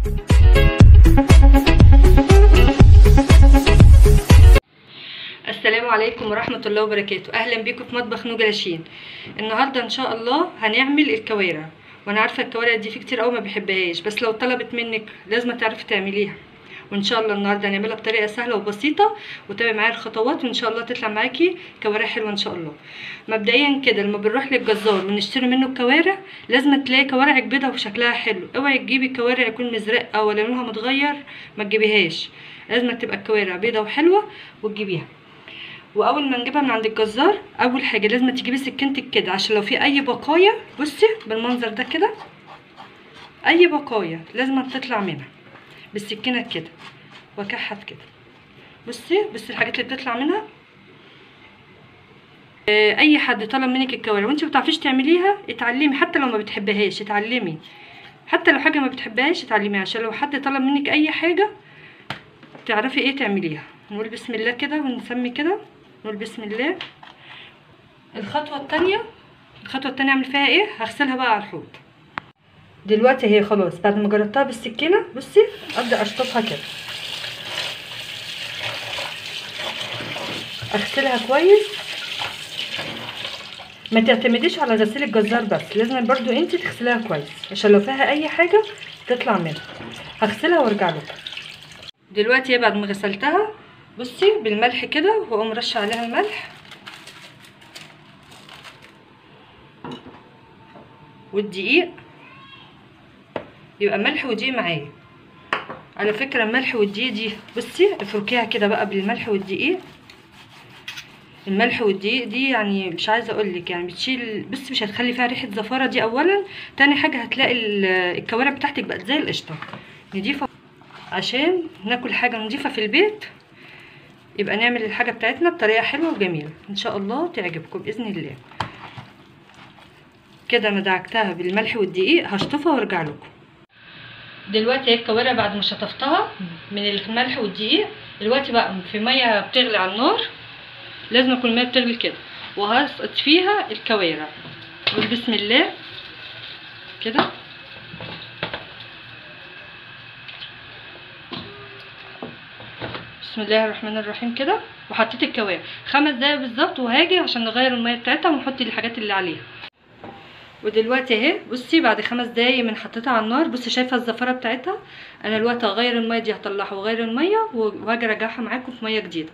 السلام عليكم ورحمة الله وبركاته أهلا بيكم في مطبخ نوجة لاشين النهاردة إن شاء الله هنعمل الكوارع وأنا عارفة الكوارع دي في كتير قوي ما بيحبهاش بس لو طلبت منك لازم تعرفي تعمليها وإن شاء الله النهاردة هنعملها بطريقة سهلة وبسيطة وتابعي معايا الخطوات وإن شاء الله تطلع معاكي كوارع حلوة إن شاء الله مبدئيا كده لما بنروح للجزار ونشتري منه الكوارع لازم تلاقي كوارعك بيضة وشكلها حلو اوعي تجيبي كوارع يكون مزرقة ولا لونها متغير ما تجيبيهاش لازم تبقى الكوارع بيضة وحلوة وتجيبيها واول ما نجيبها من عند الجزار اول حاجه لازم تجيبي سكينتك كده عشان لو في اي بقايا بصي بالمنظر ده كده اي بقايا لازم تطلع منها بالسكينه كده واكحت كده بصي بصي الحاجات اللي بتطلع منها آه، اي حد طلب منك الكوارع وانت ما بتعرفيش تعمليها اتعلمي حتى لو ما بتحبهاش اتعلمي حتى لو حاجه ما بتحبهاش اتعلميها عشان لو حد طلب منك اي حاجه تعرفي ايه تعمليها نقول بسم الله كده ونسمي كده نقول بسم الله الخطوه الثانيه الخطوه الثانيه اعمل فيها ايه هغسلها بقى على الحوض دلوقتي هي خلاص بعد ما جربتها بالسكينه بصي ابدا اشطفها كده اغسلها كويس ما تعتمديش على غسيل الجزار بس لازم برضو انت تغسليها كويس عشان لو فيها اي حاجه تطلع منها هغسلها وارجع لكم دلوقتي هي بعد ما غسلتها بصي بالملح كده واقوم رشه عليها الملح والدقيق يبقى ملح ودقيق معايا على فكره الملح والدقيق دي بصي افركيها كده بقى بالملح والدقيق الملح والدقيق دي يعني مش عايزه اقول لك يعني بتشيل بصي مش هتخلي فيها ريحه زفاره دي اولا تاني حاجه هتلاقي الكوارع بتاعتك بقت زي القشطه نضيفه عشان ناكل حاجه نضيفه في البيت يبقى نعمل الحاجه بتاعتنا بطريقه حلوه وجميله ان شاء الله تعجبكم باذن الله كده انا دعكتها بالملح والدقيق هشطفها وارجع لكم دلوقتي هي الكوارع بعد ما شطفتها من الملح والدقيق دلوقتي بقى في ميه بتغلي على النار لازم يكون الميه بتغلي كده وهسقط فيها الكوارع نقول بسم الله كده بسم الله الرحمن الرحيم كده وحطيت الكوارع خمس دقايق بالظبط وهاجي عشان نغير الميه بتاعتها ونحط الحاجات اللي عليها ودلوقتي اهي بصي بعد خمس دقايق من حطيتها على النار بصي شايفه الزفاره بتاعتها انا دلوقتي هغير الميه دي هطلعها واغير الميه وهاجي ارجعها معاكم في ميه جديده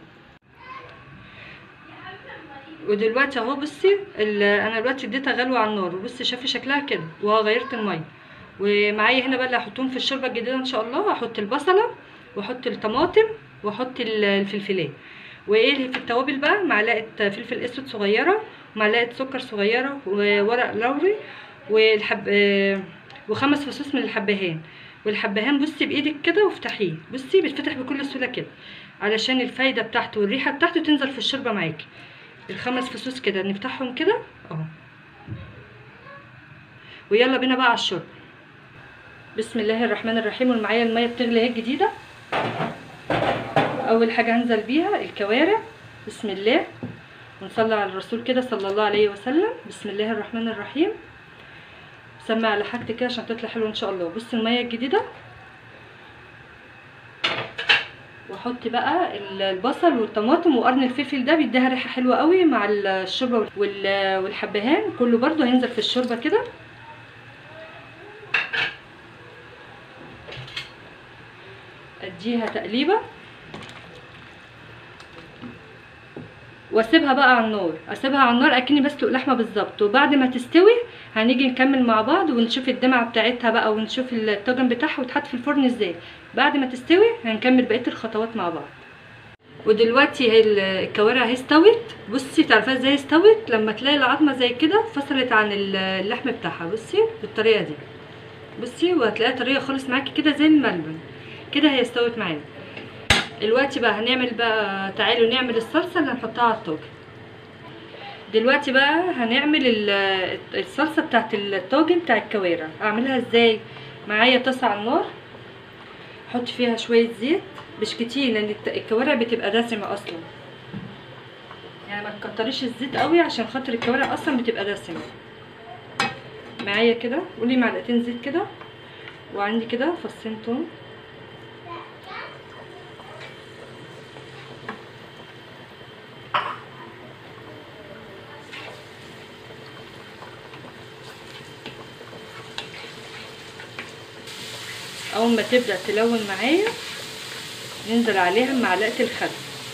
ودلوقتي اهو بصي انا دلوقتي اديتها غلوه على النار وبصي شايفه شكلها كده وغيرت الميه ومعايا هنا بقى اللي هحطهم في الشوربه الجديده ان شاء الله هحط البصله واحط الطماطم واحط الفلفلين وايه في التوابل بقى معلقه فلفل اسود صغيره ومعلقه سكر صغيره وورق لوري والحب وخمس فصوص من الحبهان والحبهان بصي بايدك كده وافتحيه بصي بيتفتح بكل سهوله كده علشان الفايده بتاعته والريحه بتاعته تنزل في الشوربه معاكي الخمس فصوص كده نفتحهم كده اهو ويلا بينا بقى على الشرب بسم الله الرحمن الرحيم ومعايا الميه بتغلي اهي الجديده اول حاجه هنزل بيها الكوارع بسم الله ونصلي على الرسول كده صلى الله عليه وسلم بسم الله الرحمن الرحيم سمع على حاجتك كده عشان تطلع حلوه ان شاء الله بصي الميه الجديده واحط بقى البصل والطماطم وقرن الفلفل ده بيديها ريحه حلوه قوي مع الشوربه والحبهان كله برده هينزل في الشوربه كده اديها تقليبه واسيبها بقى على النار اسيبها على النار اكني بسلق لحمه بالظبط وبعد ما تستوي هنيجي نكمل مع بعض ونشوف الدمعه بتاعتها بقى ونشوف الطاجن بتاعها وتحط في الفرن ازاي بعد ما تستوي هنكمل بقيه الخطوات مع بعض ودلوقتي هي الكوارع اهي استوت بصي تعرفيها ازاي استوت لما تلاقي العظمه زي كده فصلت عن اللحم بتاعها بصي بالطريقه دي بصي وهتلاقيها طريه خالص معاكي كده زي الملبن كده هي استوت معانا دلوقتي بقى هنعمل بقى تعالوا نعمل الصلصه اللي هنحطها على الطاجن دلوقتي بقى هنعمل الصلصه بتاعت الطاجن بتاع الكوارع اعملها ازاي معايا طاسه على النار احط فيها شويه زيت مش كتير لان الكوارع بتبقى دسمه اصلا يعني ما تكتريش الزيت قوي عشان خاطر الكوارع اصلا بتبقى دسمه معايا كده قولي معلقتين زيت كده وعندي كده فصين توم اول ما تبدا تلون معايا ننزل عليها بمعلقه الخل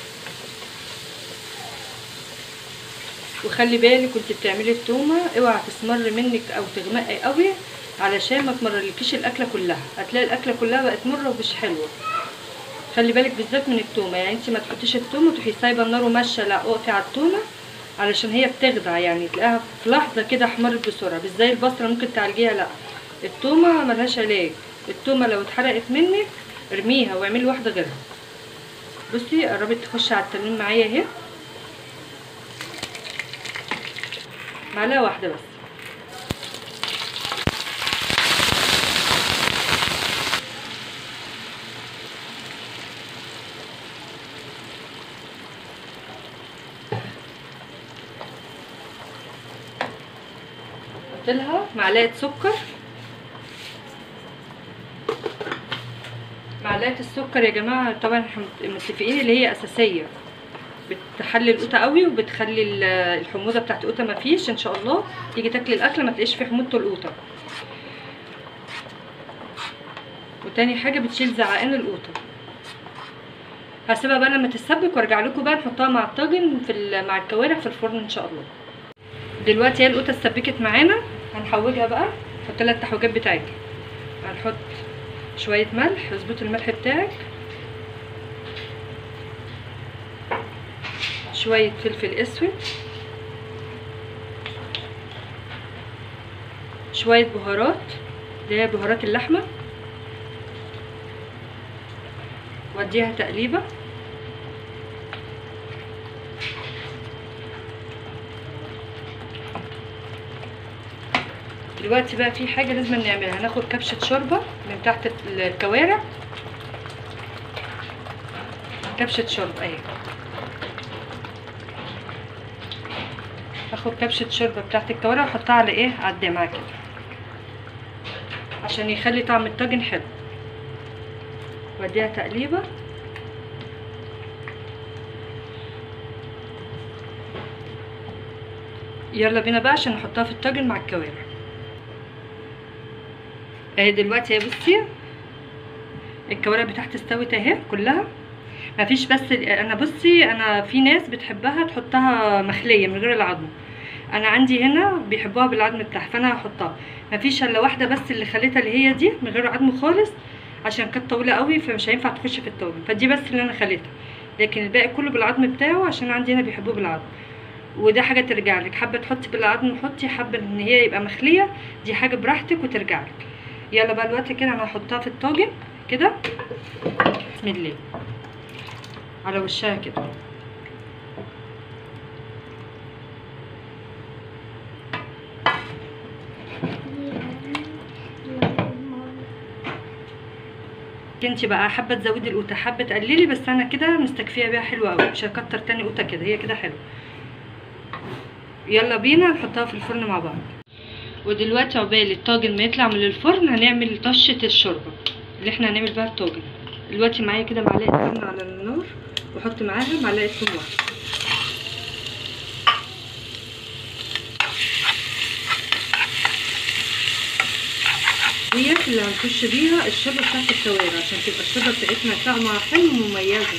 وخلي بالك وانت بتعملي التومه اوعى تسمر منك او تغمقي قوي علشان ما تمرلكيش الاكله كلها هتلاقي الاكله كلها بقت مره ومش حلوه خلي بالك بالذات من التومه يعني انت ما تحطيش التومه وتروحي سايبه النار وماشيه لا اقفي على التومه علشان هي بتخدع يعني تلاقيها في لحظه كده احمرت بسرعه مش زي البصله ممكن تعالجيها لا التومه ملهاش علاج التومه لو اتحرقت منك ارميها واعملي واحده غيرها بصي قربت تخش على التنين معايا اهي معلقه واحده بس احط لها معلقه سكر معلقه السكر يا جماعه طبعا احنا متفقين اللي هي اساسيه بتحلي القوطه قوي وبتخلي ال- الحموضه بتاعت القوطه ما فيش ان شاء الله تيجي تاكلي الاكله ما تلاقيش في حموضه القوطه وتاني حاجه بتشيل زعقان القوطه هسيبها بقى لما تتسبك وارجع لكم بقى نحطها مع الطاجن في ال- مع الكوارع في الفرن ان شاء الله دلوقتي هي القوطه اتسبكت معانا هنحوجها بقى نحط لها التحويجات بتاعتها هنحط شويه ملح اظبط الملح بتاعك شويه فلفل اسود شويه بهارات اللي هي بهارات اللحمه واديها تقليبه دلوقتي بقى في حاجه لازم نعملها هناخد كبشه شوربه من تحت الكوارع كبشه شوربه اهي هاخد كبشه شوربه بتاعت الكوارع واحطها على ايه على الدمعه كده عشان يخلي طعم الطاجن حلو واديها تقليبه يلا بينا بقى عشان نحطها في الطاجن مع الكوارع اهي دلوقتي يا بصي الكوارع بتاعتي استوت اهي كلها مفيش بس انا بصي انا في ناس بتحبها تحطها مخليه من غير العظم انا عندي هنا بيحبوها بالعظم بتاعها فانا هحطها مفيش الا واحده بس اللي خليتها اللي هي دي من غير عظم خالص عشان كانت طويله قوي فمش هينفع تخش في الطاجن فدي بس اللي انا خليتها لكن الباقي كله بالعظم بتاعه عشان عندي هنا بيحبوه بالعظم وده حاجه ترجع لك حابه تحطي بالعظم حطي حابه ان هي يبقى مخليه دي حاجه براحتك وترجع لك يلا بقى الوقت كده انا هحطها في الطاجن كده بسم الله على وشها كده انت بقى حابه تزودي القوطه حابه تقللي بس انا كده مستكفيه بيها حلوه قوي مش هكتر تاني قوطه كده هي كده حلوه يلا بينا نحطها في الفرن مع بعض ودلوقتي عقبال الطاجن ما يطلع من الفرن هنعمل طشه الشوربه اللي احنا هنعمل بيها الطاجن دلوقتي معايا كده معلقه سمنه على النار واحط معاها معلقه ثوم واحده ديت اللي هنخش بيها الشوربه بتاعت الكوارع عشان تبقى الشوربه بتاعتنا طعمها حلو ومميزه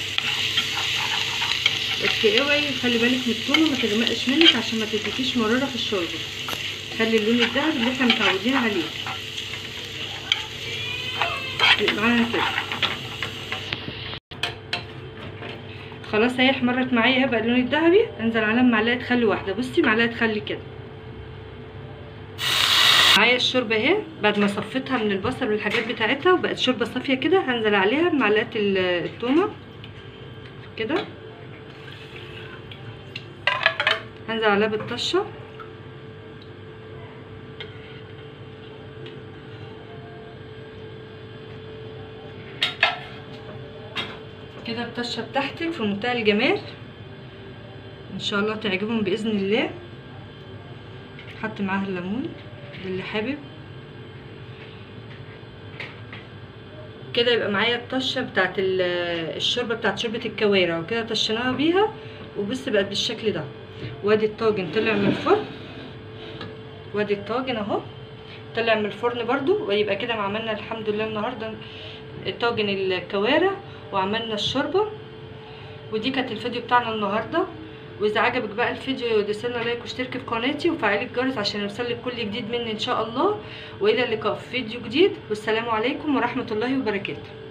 بس اوعي خلي بالك من التومه ما تغمقش منك عشان ما تديكيش مراره في الشوربه خلي اللون الذهبي اللي احنا متعودين عليه معانا كده خلاص اهي احمرت معايا اهي بقى اللون الذهبي انزل عليها بمعلقه خل واحده بصي معلقه خل كده معايا الشوربه اهي بعد ما صفيتها من البصل والحاجات بتاعتها وبقت شوربه صافيه كده هنزل عليها بمعلقه التومه كده هنزل عليها بالطشه كده الطشه بتاعتك في منتهى الجمال ان شاء الله تعجبهم باذن الله حط معاها الليمون للي حابب كده يبقى معايا الطشه بتاعت ال- الشوربه بتاعت شوربه الكوارع وكده طشيناها بيها وبص بقت بالشكل ده وادي الطاجن طلع من الفرن وادي الطاجن اهو طلع من الفرن برضو ويبقى كده ما عملنا الحمد لله النهارده طاجن الكوارع وعملنا الشوربه ودي كانت الفيديو بتاعنا النهارده واذا عجبك بقى الفيديو دسلنا لايك واشتركي في قناتي وفعلي الجرس عشان يوصلك كل جديد مني ان شاء الله والى اللقاء في فيديو جديد والسلام عليكم ورحمه الله وبركاته